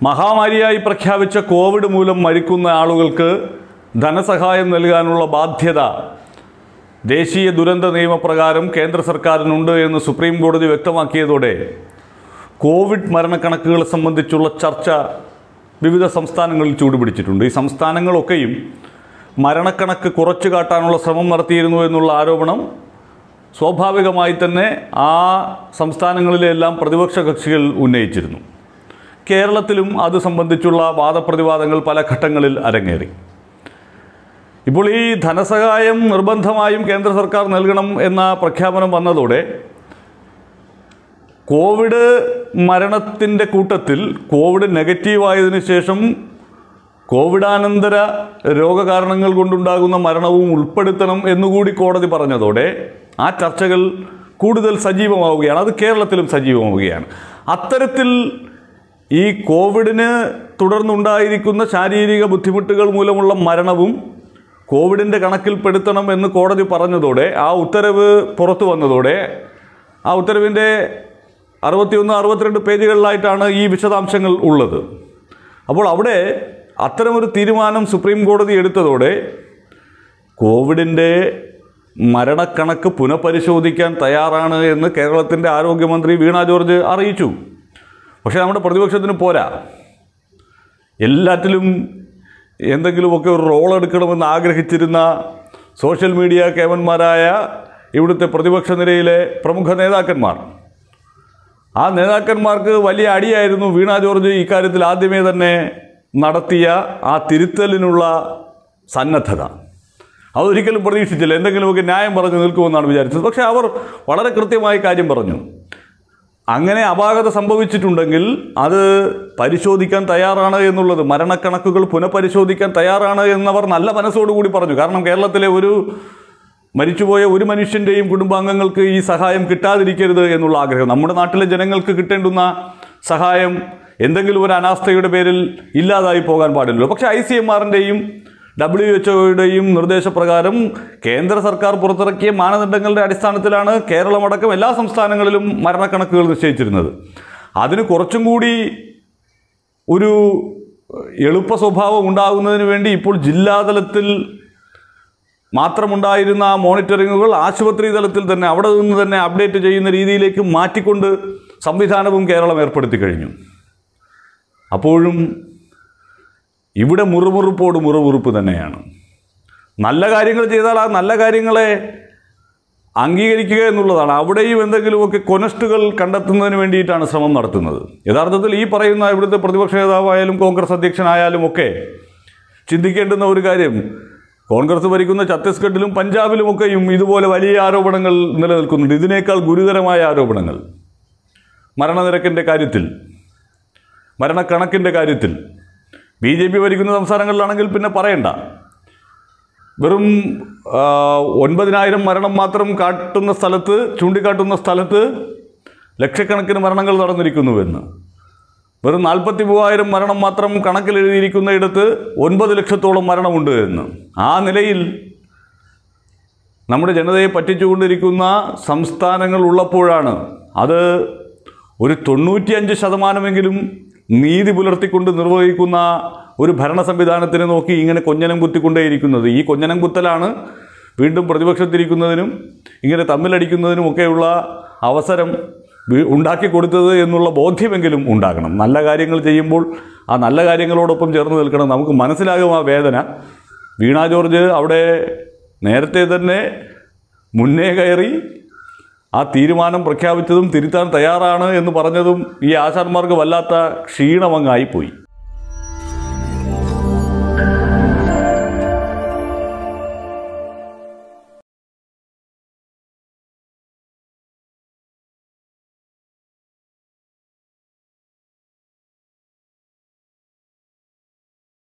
മഹാമാരിയായി പ്രഖ്യാപിച്ച കോവിഡ് മൂലം മരിക്കുന്ന ആളുകൾക്ക് ധനസഹായം നൽകാനുള്ള ബാധ്യത ദേശീയ ദുരന്ത നിയമപ്രകാരം കേന്ദ്ര സർക്കാരിനുണ്ട് എന്ന് സുപ്രീം കോടതി വ്യക്തമാക്കിയതോടെ കോവിഡ് മരണക്കണക്കുകൾ സംബന്ധിച്ചുള്ള ചർച്ച വിവിധ സംസ്ഥാനങ്ങളിൽ ചൂടുപിടിച്ചിട്ടുണ്ട് ഈ സംസ്ഥാനങ്ങളൊക്കെയും മരണക്കണക്ക് കുറച്ചു കാട്ടാനുള്ള ശ്രമം നടത്തിയിരുന്നു എന്നുള്ള ആരോപണം സ്വാഭാവികമായി തന്നെ ആ സംസ്ഥാനങ്ങളിലെല്ലാം പ്രതിപക്ഷ കക്ഷികൾ ഉന്നയിച്ചിരുന്നു കേരളത്തിലും അത് സംബന്ധിച്ചുള്ള വാദപ്രതിവാദങ്ങൾ പല ഘട്ടങ്ങളിൽ അരങ്ങേറി ഇപ്പോൾ ഈ ധനസഹായം നിർബന്ധമായും കേന്ദ്ര സർക്കാർ നൽകണം എന്ന പ്രഖ്യാപനം വന്നതോടെ കോവിഡ് മരണത്തിൻ്റെ കൂട്ടത്തിൽ കോവിഡ് നെഗറ്റീവായതിനു ശേഷം കോവിഡാനന്തര രോഗകാരണങ്ങൾ കൊണ്ടുണ്ടാകുന്ന മരണവും ഉൾപ്പെടുത്തണം എന്നുകൂടി കോടതി പറഞ്ഞതോടെ ആ ചർച്ചകൾ കൂടുതൽ സജീവമാവുകയാണ് അത് കേരളത്തിലും സജീവമാവുകയാണ് അത്തരത്തിൽ ഈ കോവിഡിന് തുടർന്നുണ്ടായിരിക്കുന്ന ശാരീരിക ബുദ്ധിമുട്ടുകൾ മൂലമുള്ള മരണവും കോവിഡിൻ്റെ കണക്കിൽപ്പെടുത്തണം എന്ന് കോടതി പറഞ്ഞതോടെ ആ ഉത്തരവ് പുറത്തു വന്നതോടെ ആ ഉത്തരവിൻ്റെ അറുപത്തിയൊന്ന് അറുപത്തിരണ്ട് പേജുകളിലായിട്ടാണ് ഈ വിശദാംശങ്ങൾ ഉള്ളത് അപ്പോൾ അവിടെ അത്തരമൊരു തീരുമാനം സുപ്രീം കോടതി എടുത്തതോടെ കോവിഡിൻ്റെ മരണക്കണക്ക് പുനഃപരിശോധിക്കാൻ തയ്യാറാണ് എന്ന് കേരളത്തിൻ്റെ ആരോഗ്യമന്ത്രി വീണ ജോർജ് അറിയിച്ചു പക്ഷേ നമ്മുടെ പ്രതിപക്ഷത്തിന് പോരാ എല്ലാറ്റിലും എന്തെങ്കിലുമൊക്കെ ഒരു റോൾ എടുക്കണമെന്ന് ആഗ്രഹിച്ചിരുന്ന സോഷ്യൽ മീഡിയ കേവന്മാരായ ഇവിടുത്തെ പ്രതിപക്ഷ നിരയിലെ പ്രമുഖ നേതാക്കന്മാർ ആ നേതാക്കന്മാർക്ക് വലിയ അടിയായിരുന്നു വീണ ജോർജ് ഇക്കാര്യത്തിൽ ആദ്യമേ തന്നെ നടത്തിയ ആ തിരുത്തലിനുള്ള സന്നദ്ധത അതൊരിക്കലും പ്രതീക്ഷിച്ചില്ല എന്തെങ്കിലുമൊക്കെ ന്യായം പറഞ്ഞു നിൽക്കുമെന്നാണ് വിചാരിച്ചത് പക്ഷേ അവർ വളരെ കൃത്യമായി കാര്യം പറഞ്ഞു അങ്ങനെ അപാകത സംഭവിച്ചിട്ടുണ്ടെങ്കിൽ അത് പരിശോധിക്കാൻ തയ്യാറാണ് എന്നുള്ളത് മരണക്കണക്കുകൾ പുനഃപരിശോധിക്കാൻ തയ്യാറാണ് എന്നവർ നല്ല മനസ്സോടുകൂടി പറഞ്ഞു കാരണം കേരളത്തിലെ ഒരു മരിച്ചുപോയ ഒരു മനുഷ്യൻ്റെയും കുടുംബാംഗങ്ങൾക്ക് ഈ സഹായം കിട്ടാതിരിക്കരുത് എന്നുള്ള ആഗ്രഹം നമ്മുടെ നാട്ടിലെ ജനങ്ങൾക്ക് കിട്ടേണ്ടുന്ന സഹായം എന്തെങ്കിലും ഒരു അനാസ്ഥയുടെ പേരിൽ ഇല്ലാതായി പോകാൻ പാടില്ലല്ലോ പക്ഷേ ഐ സി എം ആറിൻ്റെയും ഡബ്ല്യു എച്ച് ഒയുടെയും നിർദ്ദേശപ്രകാരം കേന്ദ്ര സർക്കാർ പുറത്തിറക്കിയ മാനദണ്ഡങ്ങളുടെ അടിസ്ഥാനത്തിലാണ് കേരളമടക്കം എല്ലാ സംസ്ഥാനങ്ങളിലും മരണക്കണക്കുകൾ നിശ്ചയിച്ചിരുന്നത് അതിന് കുറച്ചും കൂടി ഒരു എളുപ്പ സ്വഭാവം ഉണ്ടാകുന്നതിന് വേണ്ടി ഇപ്പോൾ ജില്ലാതലത്തിൽ മാത്രമുണ്ടായിരുന്ന ആ മോണിറ്ററിങ്ങുകൾ ആശുപത്രി തലത്തിൽ തന്നെ അവിടെ നിന്ന് തന്നെ അപ്ഡേറ്റ് ചെയ്യുന്ന രീതിയിലേക്ക് മാറ്റിക്കൊണ്ട് സംവിധാനവും കേരളം ഏർപ്പെടുത്തി കഴിഞ്ഞു അപ്പോഴും ഇവിടെ മുറുമുറുപ്പോട് മുറുമുറുപ്പ് തന്നെയാണ് നല്ല കാര്യങ്ങൾ ചെയ്താൽ ആ നല്ല കാര്യങ്ങളെ അംഗീകരിക്കുക എന്നുള്ളതാണ് അവിടെയും എന്തെങ്കിലുമൊക്കെ കൊനസ്റ്റുകൾ കണ്ടെത്തുന്നതിന് വേണ്ടിയിട്ടാണ് ശ്രമം നടത്തുന്നത് യഥാർത്ഥത്തിൽ ഈ പറയുന്ന ഇവിടുത്തെ പ്രതിപക്ഷ നേതാവായാലും കോൺഗ്രസ് അധ്യക്ഷനായാലും ഒക്കെ ചിന്തിക്കേണ്ടുന്ന ഒരു കാര്യം കോൺഗ്രസ് ഭരിക്കുന്ന ഛത്തീസ്ഗഡിലും പഞ്ചാബിലുമൊക്കെയും ഇതുപോലെ വലിയ ആരോപണങ്ങൾ നിലനിൽക്കുന്നുണ്ട് ഇതിനേക്കാൾ ഗുരുതരമായ ആരോപണങ്ങൾ മരണനിരക്കിൻ്റെ കാര്യത്തിൽ മരണക്കണക്കിൻ്റെ കാര്യത്തിൽ ബി ജെ പി ഭരിക്കുന്ന സംസ്ഥാനങ്ങളിലാണെങ്കിൽ പിന്നെ പറയണ്ട വെറും ആ, ഒൻപതിനായിരം മരണം മാത്രം കാട്ടുന്ന സ്ഥലത്ത് ചൂണ്ടിക്കാട്ടുന്ന സ്ഥലത്ത് ലക്ഷക്കണക്കിന് മരണങ്ങൾ നടന്നിരിക്കുന്നുവെന്ന് വെറും നാൽപ്പത്തി മൂവായിരം മരണം മാത്രം കണക്കിലെഴുതിയിരിക്കുന്നയിടത്ത് ഒൻപത് ലക്ഷത്തോളം മരണമുണ്ട് എന്ന് ആ നിലയിൽ നമ്മുടെ ജനതയെ പറ്റിച്ചുകൊണ്ടിരിക്കുന്ന സംസ്ഥാനങ്ങൾ ഉള്ളപ്പോഴാണ് അത് ഒരു തൊണ്ണൂറ്റിയഞ്ച് ശതമാനമെങ്കിലും നീതി പുലർത്തിക്കൊണ്ട് നിർവഹിക്കുന്ന ഒരു ഭരണ സംവിധാനത്തിനെ നോക്കി ഇങ്ങനെ കൊഞ്ഞനം കുത്തിക്കൊണ്ടേയിരിക്കുന്നത് ഈ കൊഞ്ഞനം കുത്തലാണ് വീണ്ടും പ്രതിപക്ഷത്തിരിക്കുന്നതിനും ഇങ്ങനെ തമ്മിലടിക്കുന്നതിനും ഒക്കെയുള്ള അവസരം വി- ഉണ്ടാക്കി കൊടുത്തത് എന്നുള്ള ബോധ്യമെങ്കിലും ഉണ്ടാകണം നല്ല കാര്യങ്ങൾ ചെയ്യുമ്പോൾ ആ നല്ല കാര്യങ്ങളോടൊപ്പം ചേർന്ന് നിൽക്കണം നമുക്ക് മനസ്സിലാകും ആ വേദന വീണ ജോർജ് അവിടെ നേരത്തെ തന്നെ മുന്നേ കയറി ആ തീരുമാനം പ്രഖ്യാപിച്ചതും തിരുത്താൻ തയ്യാറാണ് എന്ന് പറഞ്ഞതും ഈ ആശാന്മാർക്ക് വല്ലാത്ത ക്ഷീണമങ്ങായിപ്പോയി